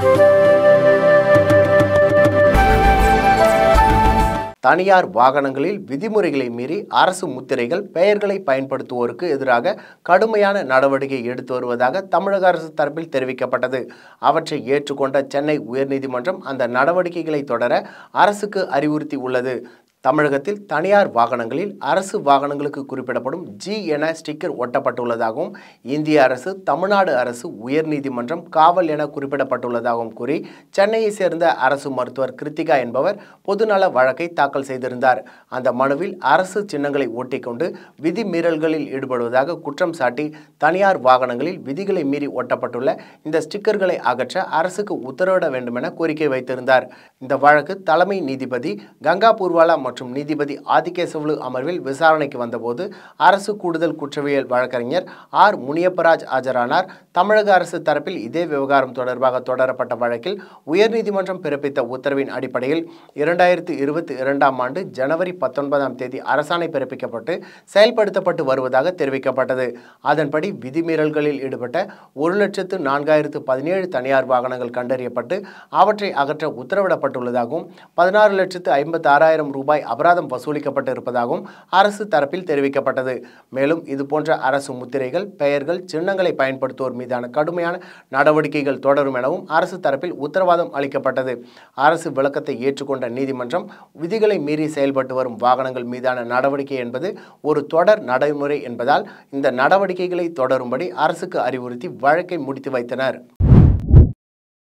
தனியார் வாகனங்களில் விதிமுறைகளை மீறி அரசு முத்திரைகள் பெயர்களை பயன்படுத்துவோருக்கு எதிராக கடுமையான நடவடிக்கை எடுத்து வருவதாக தமிழக அரசு தரப்பில் தெரிவிக்கப்பட்டது அவற்றை ஏற்றுக்கொண்ட சென்னை உயர்நீதிமன்றம் அந்த நடவடிக்கைகளை தொடர அரசுக்கு அறிவுறுத்தி உள்ளது தமிழகத்தில் தனியார் வாகனங்களில் அரசு வாகனங்களுக்கு குறிப்பிடப்படும் ஜி என ஸ்டிக்கர் ஒட்டப்பட்டுள்ளதாகவும் இந்திய அரசு தமிழ்நாடு அரசு உயர்நீதிமன்றம் காவல் என குறிப்பிடப்பட்டுள்ளதாகவும் கூறி சென்னையை சேர்ந்த அரசு மருத்துவர் கிருத்திகா என்பவர் பொதுநல வழக்கை தாக்கல் செய்திருந்தார் அந்த மனுவில் அரசு சின்னங்களை ஒட்டிக்கொண்டு விதி மீறல்களில் ஈடுபடுவதாக குற்றம் சாட்டி தனியார் வாகனங்களில் விதிகளை மீறி ஒட்டப்பட்டுள்ள இந்த ஸ்டிக்கர்களை அகற்ற அரசுக்கு உத்தரவிட வேண்டும் என கோரிக்கை வைத்திருந்தார் இந்த வழக்கு தலைமை நீதிபதி கங்கா பூர்வாலா மற்றும் நீதிபதி ஆதிகேசவலு அமர்வில் விசாரணைக்கு வந்தபோது அரசு கூடுதல் குற்றவியல் வழக்கறிஞர் ஆர் முனியப்பராஜ் ஆஜரானார் தமிழக அரசு தரப்பில் இதே விவகாரம் தொடர்பாக தொடரப்பட்ட வழக்கில் உயர்நீதிமன்றம் பிறப்பித்த உத்தரவின் அடிப்படையில் இரண்டாயிரத்து இருபத்தி இரண்டாம் ஆண்டு ஜனவரி பத்தொன்பதாம் தேதி அரசாணை பிறப்பிக்கப்பட்டு செயல்படுத்தப்பட்டு வருவதாக தெரிவிக்கப்பட்டது அதன்படி விதிமீறல்களில் ஈடுபட்ட ஒரு லட்சத்து நான்காயிரத்து பதினேழு தனியார் வாகனங்கள் கண்டறியப்பட்டு அவற்றை அகற்ற உத்தரவிடப்பட்டுள்ளதாகவும் பதினாறு லட்சத்து ஐம்பத்தி ஆறாயிரம் ரூபாய் அபராதம் வசூலிக்கப்பட்டு இருப்பதாகவும் அரசு தரப்பில் தெரிவிக்கப்பட்டது மேலும் இதுபோன்ற அரசு முத்திரைகள் பெயர்கள் சின்னங்களை பயன்படுத்துவோர் மீதான கடுமையான நடவடிக்கைகள் தொடரும் எனவும் அரசு தரப்பில் உத்தரவாதம் அளிக்கப்பட்டது அரசு விளக்கத்தை ஏற்றுக்கொண்ட நீதிமன்றம் விதிகளை மீறி செயல்பட்டு வரும் வாகனங்கள் மீதான நடவடிக்கை என்பது ஒரு தொடர் நடைமுறை என்பதால் இந்த நடவடிக்கைகளை தொடரும்படி அரசுக்கு அறிவுறுத்தி வழக்கை முடித்து வைத்தனர்